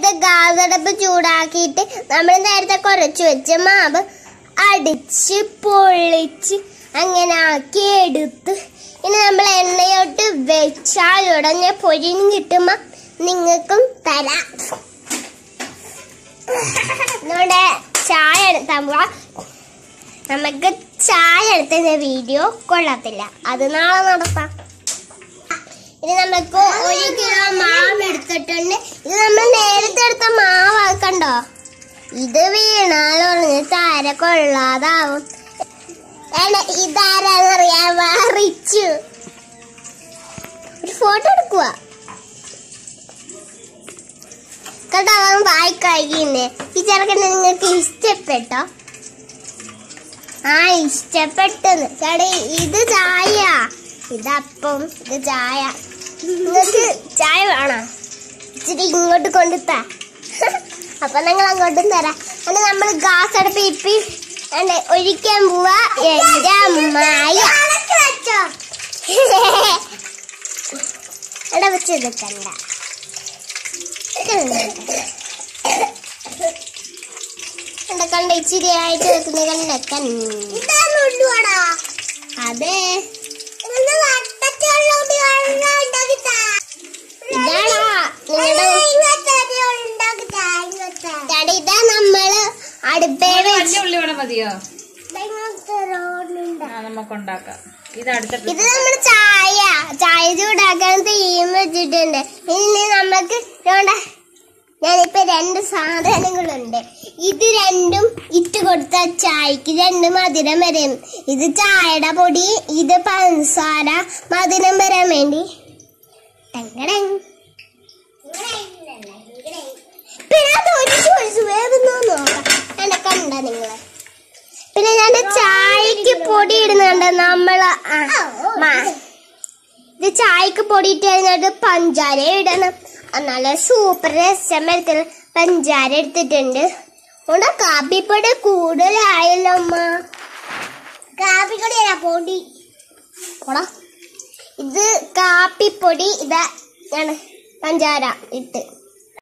ഇത് ഗാസടപ്പ് ചൂടാക്കിയിട്ട് നമ്മൾ നേരത്തെ കുറച്ച് വെച്ച മാവ് അടിച്ച് പൊള്ളിച്ച് അങ്ങനെ ആക്കി എടുത്ത് ഇനി നമ്മൾ എണ്ണയോട്ട് വെച്ചാൽ ഉടനെ പൊരിഞ്ഞ് കിട്ടുമ്പോ നിങ്ങൾക്കും തരാം നമ്മുടെ ചായ എടുത്താൽ പോവാം നമുക്ക് ചായ എടുത്തുന്ന വീഡിയോ കൊള്ളത്തില്ല അത് നാളെ നടത്താം ഇനി നമുക്ക് ഒരു കിലോ മാവ് എടുത്തിട്ടുണ്ട് ഇത് നമ്മൾ നേരത്തെ എടുത്ത മാവ് കണ്ടോ ഇത് വീണാൽ ഉടനെ താര കൊള്ളാതാവും ഏണ്ട, ഇതാരാന്നറിയാൻ റിച്ചു ഒരു ഫോട്ടോ എടുക്കുക കേട്ടോ അവൻ വായി കഴിക്കുന്നേ ഈ ചെറുക്കനെ നിങ്ങൾക്ക് ഇഷ്ടപ്പെട്ടോ ആ ഇഷ്ടപ്പെട്ടെന്ന് ചേട്ടാ ഇത് ചായ ഇതപ്പം ഇത് ചായ നിങ്ങൾക്ക് ചായ വേണോ ഇച്ചിരി ഇങ്ങോട്ട് കൊണ്ടുത്താ അപ്പൊ ഞങ്ങൾ അങ്ങോട്ടും തരാം എന്നിട്ട് നമ്മൾ ഗ്യാസ് അടുപ്പ് ഇപ്പി അണ്ട് ഒഴിക്കാൻ പോവാ എന്റെ അമ്മായ എടാ വെച്ചത് കണ്ട കണ്ട കണ്ട ഇച്ചിരി ആയിട്ട് വെക്കുന്ന കണ്ട കണ്ട അതെ ഇതാടാ നിങ്ങളുടെ ഇതാ നമ്മള് അടുപ്പേ വലിയ വെച്ച് ഉള്ളി ഇവിടെ മതിയോ ആ നമുക്ക് ഉണ്ടാക്കാം ഇത് അടുത്ത ഇത് നമ്മുടെ ചായ ചായ ചൂടാക്കാൻ തീം വെച്ചിട്ടുണ്ട് ഇനി നമുക്ക് വേണ്ട ഞാനിപ്പോ രണ്ട് സാധനങ്ങളുണ്ട് ഇത് രണ്ടും ഇട്ട് കൊടുത്ത ചായക്ക് രണ്ട് മധുരം വരും ഇത് ചായയുടെ പൊടി ഇത് പഞ്ചസാര മധുരം വരാൻ വേണ്ടി ടങ്കടങ്. പിന്നെ അത് ഒഴിച്ച് ഒഴിച്ച് വേഗം നോക്കാം എന്നെ കണ്ട നിങ്ങള് പിന്നെ ഞാൻ ചായക്ക് പൊടി ഇടുന്നുണ്ട് നമ്മള് ആ, മ- ഇത് ചായക്ക് പൊടി ഇട്ട് കഴിഞ്ഞിട്ട് പഞ്ചാര ഇടണം നല്ല സൂപ്പർ രസം വരത്തിൽ പഞ്ചാര എടുത്തിട്ടുണ്ട് ഇവിടെ കാപ്പിപ്പൊടി കൂടുതലായല്ലോ അമ്മ കാപ്പിപ്പൊടി പൊടി പോടാ. ഇത് കാപ്പിപ്പൊടി ഇതാ ഞാൻ പഞ്ചാര ഇട്ട്